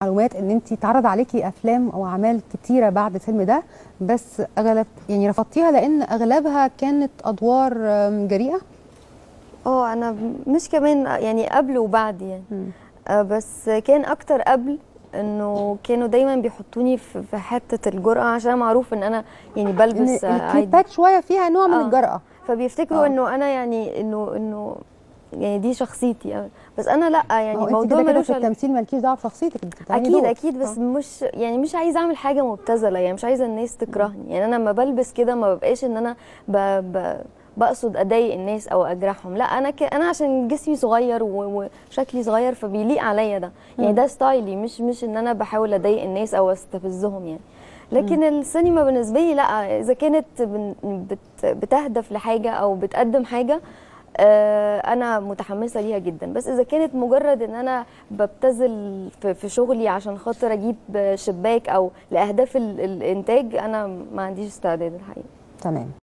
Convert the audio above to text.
معلومات ان انت اتعرض عليكي افلام او اعمال كتيره بعد الفيلم ده بس اغلب يعني رفضتيها لان اغلبها كانت ادوار آم، جريئه اه انا مش كمان يعني قبل وبعد يعني مم. آه، بس كان اكتر قبل انه كانوا دايما بيحطوني في في حته الجرأه عشان معروف ان انا يعني ان بلبس آه، عادي الكليبات شويه فيها نوع من آه. الجرأه فبيفتكروا آه. انه انا يعني انه انه يعني دي شخصيتي بس انا لا يعني أو انت الموضوع كده كده ملوش في علاقة- التمثيل مالكيش دعوه بشخصيتك انت بتعملي اكيد دور. اكيد بس آه. مش يعني مش عايزه اعمل حاجه مبتذله يعني مش عايزه الناس تكرهني يعني انا لما بلبس كده ما ببقاش ان انا ب... ب... بقصد اضايق الناس او اجرحهم لا انا ك... انا عشان جسمي صغير و... وشكلي صغير فبيليق عليا ده يعني مم. ده ستايلي مش مش ان انا بحاول اضايق الناس او استفزهم يعني لكن السينما بالنسبه لي لا اذا كانت بن- بت... بتهدف لحاجه او بتقدم حاجه آه، انا متحمسه ليها جدا بس اذا كانت مجرد ان انا ببتذل في في شغلي عشان خاطر اجيب شباك او لاهداف ال- الانتاج انا ما عنديش استعداد الحقيقه تمام